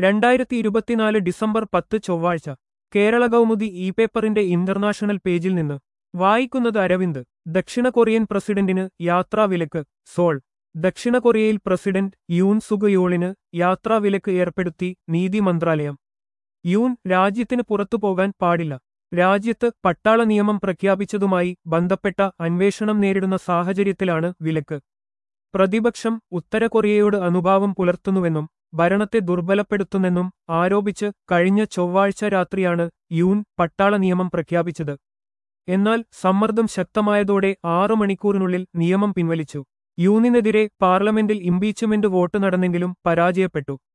രണ്ടായിരത്തി ഇരുപത്തിനാല് ഡിസംബർ പത്ത് ചൊവ്വാഴ്ച കേരള കൗമുദി ഇ പേപ്പറിന്റെ ഇന്റർനാഷണൽ പേജിൽ നിന്ന് വായിക്കുന്നത് അരവിന്ദ് ദക്ഷിണ കൊറിയൻ പ്രസിഡന്റിന് യാത്രാവിലക്ക് സോൾ ദക്ഷിണ കൊറിയയിൽ പ്രസിഡന്റ് യൂൻ സുഗയോളിന് യാത്രാവിലക്ക് ഏർപ്പെടുത്തി നീതി മന്ത്രാലയം യൂൻ രാജ്യത്തിന് പുറത്തു പോകാൻ പാടില്ല രാജ്യത്ത് പട്ടാള നിയമം പ്രഖ്യാപിച്ചതുമായി ബന്ധപ്പെട്ട അന്വേഷണം നേരിടുന്ന സാഹചര്യത്തിലാണ് വിലക്ക് പ്രതിപക്ഷം ഉത്തര കൊറിയയോട് അനുഭാവം പുലർത്തുന്നുവെന്നും ഭരണത്തെ ദുർബലപ്പെടുത്തുന്നെന്നും ആരോപിച്ച് കഴിഞ്ഞ ചൊവ്വാഴ്ച രാത്രിയാണ് യൂൻ പട്ടാള നിയമം പ്രഖ്യാപിച്ചത് എന്നാൽ സമ്മർദ്ദം ശക്തമായതോടെ ആറു മണിക്കൂറിനുള്ളിൽ നിയമം പിൻവലിച്ചു യൂണിനെതിരെ പാർലമെന്റിൽ ഇംപീച്ച്മെന്റ് വോട്ട് നടന്നെങ്കിലും പരാജയപ്പെട്ടു